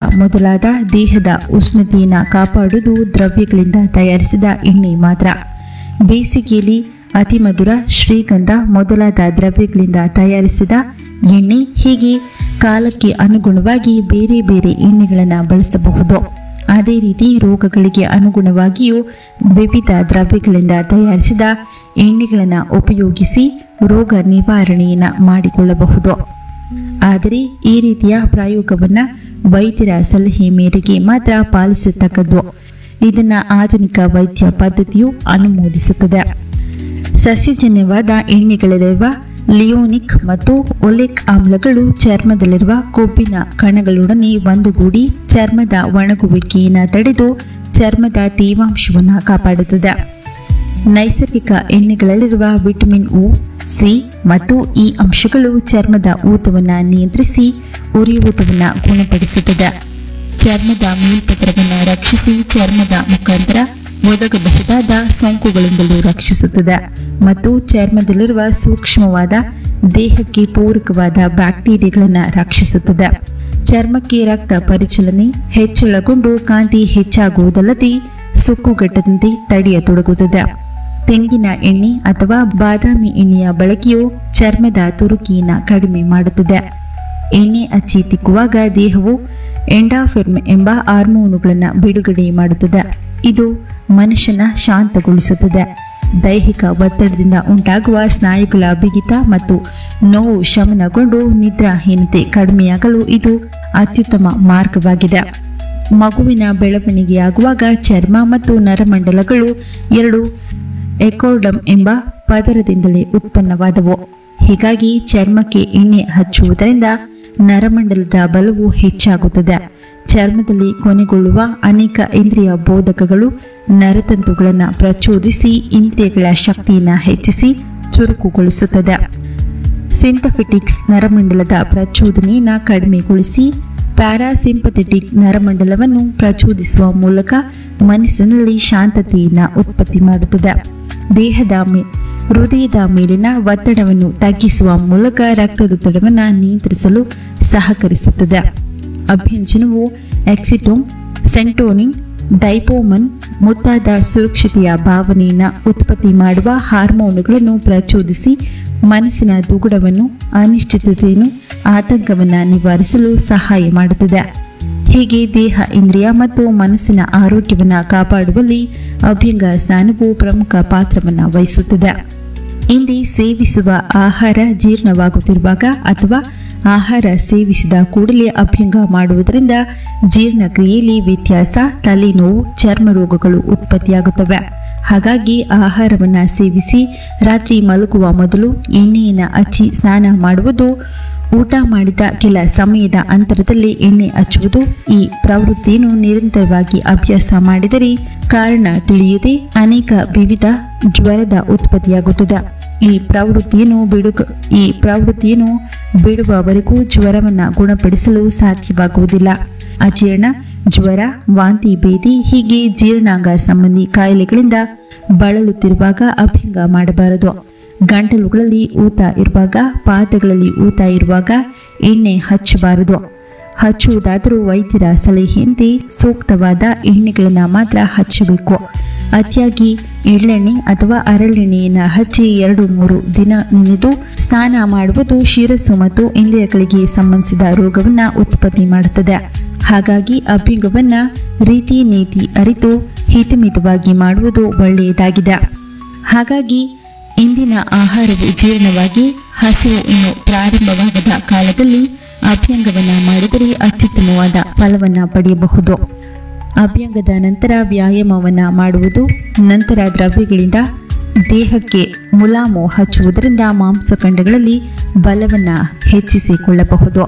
ಮೊದಲಾದ ದೇಹದ ಉಷ್ಣತೆಯನ್ನು ಕಾಪಾಡುವುದು ದ್ರವ್ಯಗಳಿಂದ ತಯಾರಿಸಿದ ಎಣ್ಣೆ ಮಾತ್ರ ಬೇಸಿಗೆಯಲ್ಲಿ ಅತಿಮಧುರ ಶ್ರೀಗಂಧ ಮೊದಲಾದ ದ್ರವ್ಯಗಳಿಂದ ತಯಾರಿಸಿದ ಎಣ್ಣೆ ಹೀಗೆ ಕಾಲಕ್ಕೆ ಅನುಗುಣವಾಗಿ ಬೇರೆ ಬೇರೆ ಎಣ್ಣೆಗಳನ್ನು ಬಳಸಬಹುದು ಅದೇ ರೀತಿ ರೋಗಗಳಿಗೆ ಅನುಗುಣವಾಗಿಯೂ ವಿವಿಧ ದ್ರವ್ಯಗಳಿಂದ ತಯಾರಿಸಿದ ಎಣ್ಣೆಗಳನ್ನು ಉಪಯೋಗಿಸಿ ರೋಗ ನಿವಾರಣೆಯನ್ನು ಮಾಡಿಕೊಳ್ಳಬಹುದು ಆದರೆ ಈ ರೀತಿಯ ಪ್ರಯೋಗವನ್ನು ವೈದ್ಯರ ಸಲಹೆ ಮೇರೆಗೆ ಮಾತ್ರ ಪಾಲಿಸತಕ್ಕದ್ದು ಇದನ್ನು ಆಧುನಿಕ ವೈದ್ಯ ಪದ್ಧತಿಯು ಅನುಮೋದಿಸುತ್ತದೆ ಸಸ್ಯಜನ್ಯವಾದ ಎಣ್ಣೆಗಳಲ್ಲಿರುವ ಲಿಯೋನಿಕ್ ಮತ್ತು ಒಲೆಕ್ ಆಮ್ಲಗಳು ಚರ್ಮದಲ್ಲಿರುವ ಕೊಬ್ಬಿನ ಕಣಗಳೊಡನೆ ಒಂದುಗೂಡಿ ಚರ್ಮದ ಒಣಗುವಿಕೆಯನ್ನು ತಡೆದು ಚರ್ಮದ ತೇವಾಂಶವನ್ನು ಕಾಪಾಡುತ್ತದೆ ನೈಸರ್ಗಿಕ ಎಣ್ಣೆಗಳಲ್ಲಿರುವ ವಿಟಮಿನ್ ಉ ಸಿ ಮತ್ತು ಈ ಅಂಶಗಳು ಚರ್ಮದ ಊತವನ್ನು ನಿಯಂತ್ರಿಸಿ ಉರಿಯೂತವನ್ನು ಗುಣಪಡಿಸುತ್ತದೆ ಚರ್ಮದ ಮೇಲ್ಪದರವನ್ನು ರಕ್ಷಿಸಿ ಚರ್ಮದ ಮುಖಾಂತರ ಒದಗಬಹುದಾದ ಸೋಂಕುಗಳಿಂದಲೂ ರಕ್ಷಿಸುತ್ತದೆ ಮತ್ತು ಚರ್ಮದಲ್ಲಿರುವ ಸೂಕ್ಷ್ಮವಾದ ದೇಹಕ್ಕೆ ಪೂರಕವಾದ ಬ್ಯಾಕ್ಟೀರಿಯಾಗಳನ್ನು ರಕ್ಷಿಸುತ್ತದೆ ಚರ್ಮಕ್ಕೆ ರಕ್ತ ಪರಿಚಲನೆ ಹೆಚ್ಚಳಗೊಂಡು ಕಾಂತಿ ಹೆಚ್ಚಾಗುವುದಲ್ಲದೆ ಸುಕ್ಕುಗಟ್ಟದಂತೆ ತಡೆಯತೊಡಗುತ್ತದೆ ತೆಂಗಿನ ಎಣ್ಣೆ ಅಥವಾ ಬಾದಾಮಿ ಎಣ್ಣೆಯ ಬಳಕೆಯು ಚರ್ಮದ ತುರುಕಿಯನ್ನು ಕಡಿಮೆ ಮಾಡುತ್ತದೆ ಎಣ್ಣೆ ಹಚ್ಚಿ ತಿಕ್ಕುವಾಗ ದೇಹವು ಎಂಡಾಫಿರ್ಮ್ ಎಂಬ ಹಾರ್ಮೋನುಗಳನ್ನು ಬಿಡುಗಡೆ ಮಾಡುತ್ತದೆ ಇದು ಮನುಷ್ಯನ ಶಾಂತಗೊಳಿಸುತ್ತದೆ ದೈಹಿಕ ಒತ್ತಡದಿಂದ ಉಂಟಾಗುವ ಸ್ನಾಯುಗಳ ಬಿಗಿತ ಮತ್ತು ನೋವು ಶಮನಗೊಂಡು ನಿದ್ರಾಹೀನತೆ ಕಡಿಮೆಯಾಗಲು ಇದು ಅತ್ಯುತ್ತಮ ಮಾರ್ಗವಾಗಿದೆ ಮಗುವಿನ ಬೆಳವಣಿಗೆಯಾಗುವಾಗ ಚರ್ಮ ಮತ್ತು ನರಮಂಡಲಗಳು ಎರಡು ಎಕೋರ್ಡಮ್ ಎಂಬ ಪದರದಿಂದಲೇ ಉತ್ಪನ್ನವಾದವು ಹೀಗಾಗಿ ಚರ್ಮಕ್ಕೆ ಎಣ್ಣೆ ಹಚ್ಚುವುದರಿಂದ ನರಮಂಡಲದ ಬಲವು ಹೆಚ್ಚಾಗುತ್ತದೆ ಚರ್ಮದಲ್ಲಿ ಕೊನೆಗೊಳ್ಳುವ ಅನೇಕ ಇಂದ್ರಿಯ ಬೋಧಕಗಳು ನರತಂತುಗಳನ್ನು ಪ್ರಚೋದಿಸಿ ಇಂದ್ರಿಯಗಳ ಶಕ್ತಿಯನ್ನು ಹೆಚ್ಚಿಸಿ ಚುರುಕುಗೊಳಿಸುತ್ತದೆ ಸಿಂಥಫಿಟಿಕ್ಸ್ ನರಮಂಡಲದ ಪ್ರಚೋದನೆಯನ್ನು ಕಡಿಮೆಗೊಳಿಸಿ ಪ್ಯಾರಾಸಿಂಪಥೆಟಿಕ್ ನರಮಂಡಲವನ್ನು ಪ್ರಚೋದಿಸುವ ಮೂಲಕ ಮನಸ್ಸಿನಲ್ಲಿ ಶಾಂತತೆಯನ್ನು ಉತ್ಪತ್ತಿ ಮಾಡುತ್ತದೆ ದೇಹದ ಮೇ ಹೃದಯದ ಮೇಲಿನ ಒತ್ತಡವನ್ನು ತಗ್ಗಿಸುವ ಮೂಲಕ ರಕ್ತದೊತ್ತಡವನ್ನು ನಿಯಂತ್ರಿಸಲು ಸಹಕರಿಸುತ್ತದೆ ಅಭ್ಯಂಜನವು ಎಕ್ಸಿಟೋಮ್ ಸೆಂಟೋನಿನ್ ಡೈಪೋಮನ್ ಮುಂತಾದ ಸುರಕ್ಷತೆಯ ಭಾವನೆಯನ್ನು ಉತ್ಪತ್ತಿ ಮಾಡುವ ಹಾರ್ಮೋನುಗಳನ್ನು ಪ್ರಚೋದಿಸಿ ಮನಸ್ಸಿನ ದುಗುಡವನ್ನು ಅನಿಶ್ಚಿತತೆಯನ್ನು ಆತಂಕವನ್ನು ನಿವಾರಿಸಲು ಸಹಾಯ ಮಾಡುತ್ತದೆ ಹೀಗೆ ದೇಹ ಇಂದ್ರಿಯ ಮತ್ತು ಮನಸ್ಸಿನ ಆರೋಗ್ಯವನ್ನು ಕಾಪಾಡುವಲ್ಲಿ ಅಭ್ಯಂಗ ಸ್ನಾನವು ಪ್ರಮುಖ ಪಾತ್ರವನ್ನು ವಹಿಸುತ್ತದೆ ಹಿಂದೆ ಸೇವಿಸುವ ಆಹಾರ ಜೀರ್ಣವಾಗುತ್ತಿರುವಾಗ ಅಥವಾ ಆಹಾರ ಸೇವಿಸಿದ ಕೂಡಲೇ ಅಭ್ಯಂಗ ಮಾಡುವುದರಿಂದ ಜೀರ್ಣಕ್ರಿಯೆಯಲ್ಲಿ ವ್ಯತ್ಯಾಸ ತಲೆನೋವು ಚರ್ಮ ರೋಗಗಳು ಉತ್ಪತ್ತಿಯಾಗುತ್ತವೆ ಹಾಗಾಗಿ ಆಹಾರವನ್ನು ಸೇವಿಸಿ ರಾತ್ರಿ ಮಲಗುವ ಮೊದಲು ಎಣ್ಣೆಯನ್ನು ಹಚ್ಚಿ ಸ್ನಾನ ಮಾಡುವುದು ಊಟ ಮಾಡಿದ ಕೆಲ ಸಮಯದ ಅಂತರದಲ್ಲಿ ಎಣ್ಣೆ ಹಚ್ಚುವುದು ಈ ಪ್ರವೃತ್ತಿಯನ್ನು ನಿರಂತರವಾಗಿ ಅಭ್ಯಾಸ ಮಾಡಿದರೆ ಕಾರಣ ತಿಳಿಯದೆ ಅನೇಕ ವಿವಿಧ ಜ್ವರದ ಉತ್ಪತ್ತಿಯಾಗುತ್ತದೆ ಈ ಪ್ರವೃತ್ತಿಯನ್ನು ಬಿಡು ಈ ಪ್ರವೃತ್ತಿಯನ್ನು ಬಿಡುವವರೆಗೂ ಜ್ವರವನ್ನು ಗುಣಪಡಿಸಲು ಸಾಧ್ಯವಾಗುವುದಿಲ್ಲ ಅಜೀರ್ಣ ಜ್ವರ ವಾಂತಿ ಭೇದಿ ಹೀಗೆ ಜೀರ್ಣಾಂಗ ಸಂಬಂಧಿ ಕಾಯಿಲೆಗಳಿಂದ ಬಳಲುತ್ತಿರುವಾಗ ಅಭ್ಯಂಗ ಮಾಡಬಾರದು ಗಂಟಲುಗಳಲ್ಲಿ ಊತ ಇರುವಾಗ ಪಾದಗಳಲ್ಲಿ ಊತ ಇರುವಾಗ ಎಣ್ಣೆ ಹಚ್ಚಬಾರದು ಹಚ್ಚುವುದಾದರೂ ವೈದ್ಯರ ಸಲಹೆಯಂತೆ ಸೂಕ್ತವಾದ ಎಣ್ಣೆಗಳನ್ನು ಮಾತ್ರ ಹಚ್ಚಬೇಕು ಅತಿಯಾಗಿ ಎಳ್ಳೆಣ್ಣೆ ಅಥವಾ ಹರಳೆಣ್ಣೆಯನ್ನು ಹಚ್ಚಿ ಎರಡು ಮೂರು ದಿನ ನೆನೆದು ಸ್ನಾನ ಮಾಡುವುದು ಶಿರಸ್ಸು ಮತ್ತು ಇಂದ್ರಿಯಗಳಿಗೆ ಸಂಬಂಧಿಸಿದ ರೋಗವನ್ನು ಉತ್ಪತ್ತಿ ಮಾಡುತ್ತದೆ ಹಾಗಾಗಿ ಅಭ್ಯಂಗವನ್ನು ರೀತಿ ನೀತಿ ಅರಿತು ಹಿತಮಿತವಾಗಿ ಮಾಡುವುದು ಒಳ್ಳೆಯದಾಗಿದೆ ಹಾಗಾಗಿ ಇಂದಿನ ಆಹಾರವು ಜೀರ್ಣವಾಗಿ ಹಸಿವು ಇನ್ನು ಪ್ರಾರಂಭವಾಗದ ಕಾಲದಲ್ಲಿ ಅಭ್ಯಂಗವನ್ನು ಮಾಡಿದರೆ ಅತ್ಯುತ್ತಮವಾದ ಫಲವನ್ನು ಪಡೆಯಬಹುದು ಅಭ್ಯಂಗದ ನಂತರ ವ್ಯಾಯಾಮವನ್ನು ಮಾಡುವುದು ನಂತರ ದ್ರವ್ಯಗಳಿಂದ ದೇಹಕ್ಕೆ ಮುಲಾಮು ಹಚ್ಚುವುದರಿಂದ ಮಾಂಸಖಂಡಗಳಲ್ಲಿ ಬಲವನ್ನು ಹೆಚ್ಚಿಸಿಕೊಳ್ಳಬಹುದು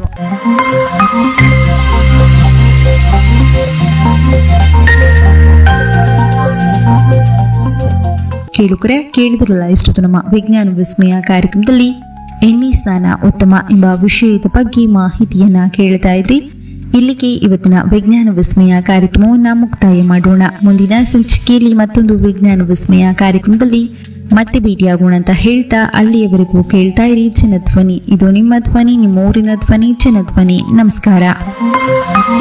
ಕೇಳುಕರೆ ಕೇಳಿದ್ರಲ್ಲ ಇಷ್ಟು ನಮ್ಮ ವಿಜ್ಞಾನ ವಿಸ್ಮಯ ಕಾರ್ಯಕ್ರಮದಲ್ಲಿ ಎಣ್ಣೆ ಸ್ನಾನ ಉತ್ತಮ ಎಂಬ ವಿಷಯದ ಬಗ್ಗೆ ಮಾಹಿತಿಯನ್ನ ಕೇಳ್ತಾ ಇದ್ರಿ ಇಲ್ಲಿಗೆ ಇವತ್ತಿನ ವಿಜ್ಞಾನ ವಿಸ್ಮಯ ಕಾರ್ಯಕ್ರಮವನ್ನ ಮುಕ್ತಾಯ ಮಾಡೋಣ ಮುಂದಿನ ಸಂಚಿಕೆಯಲ್ಲಿ ಮತ್ತೊಂದು ವಿಜ್ಞಾನ ವಿಸ್ಮಯ ಕಾರ್ಯಕ್ರಮದಲ್ಲಿ ಮತ್ತೆ ಭೇಟಿಯಾಗೋಣ ಅಂತ ಹೇಳ್ತಾ ಅಲ್ಲಿಯವರೆಗೂ ಕೇಳ್ತಾ ಇರಿ ಜನಧ್ವನಿ ಇದು ನಿಮ್ಮ ಧ್ವನಿ ನಿಮ್ಮ ಊರಿನ ಧ್ವನಿ ಜನಧ್ವನಿ ನಮಸ್ಕಾರ